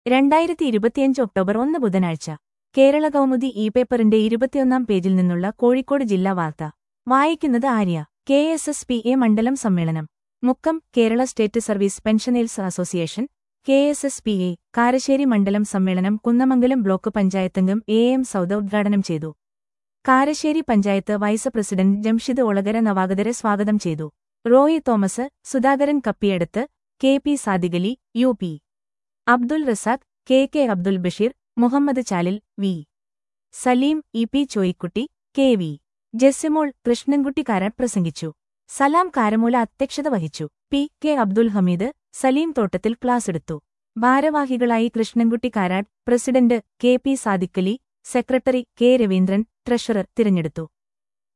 രണ്ടായിരത്തി ഇരുപത്തിയഞ്ച് ഒക്ടോബർ ഒന്ന് ബുധനാഴ്ച കേരള കൗമുദി ഇ പേപ്പറിന്റെ ഇരുപത്തിയൊന്നാം പേജിൽ നിന്നുള്ള കോഴിക്കോട് ജില്ലാ വാർത്ത വായിക്കുന്നത് Arya K S S P A മണ്ഡലം സമ്മേളനം Mukkam Kerala state service pensioners association K S S P A Karassery മണ്ഡലം സമ്മേളനം കുന്നമംഗലം ബ്ലോക്ക് പഞ്ചായത്തംഗം എ എം സൗദ ഉദ്ഘാടനം ചെയ്തു കാരശ്ശേരി പഞ്ചായത്ത് വൈസ് പ്രസിഡന്റ് ജംഷിദ് ഒളകര നവാഗതരെ സ്വാഗതം ചെയ്തു Roy Thomas Sudhakaran Kappiyadath K P Sadiqali U P Abdul Razak K K Abdul Basheer Muhammad Chalil V Saleem E P Choyikutty K V Jessymol കൃഷ്ണൻകുട്ടിക്കാരൻ പ്രസംഗിച്ചു സലാം കാരമൂല അധ്യക്ഷത വഹിച്ചു പി കെ അബ്ദുൽ ഹമീദ് സലീം തോട്ടത്തിൽ ക്ലാസെടുത്തു ഭാരവാഹികളായി Krishnankutty Karat president K P Sadiqali secretary K Raveendran treasurer തിരഞ്ഞെടുത്തു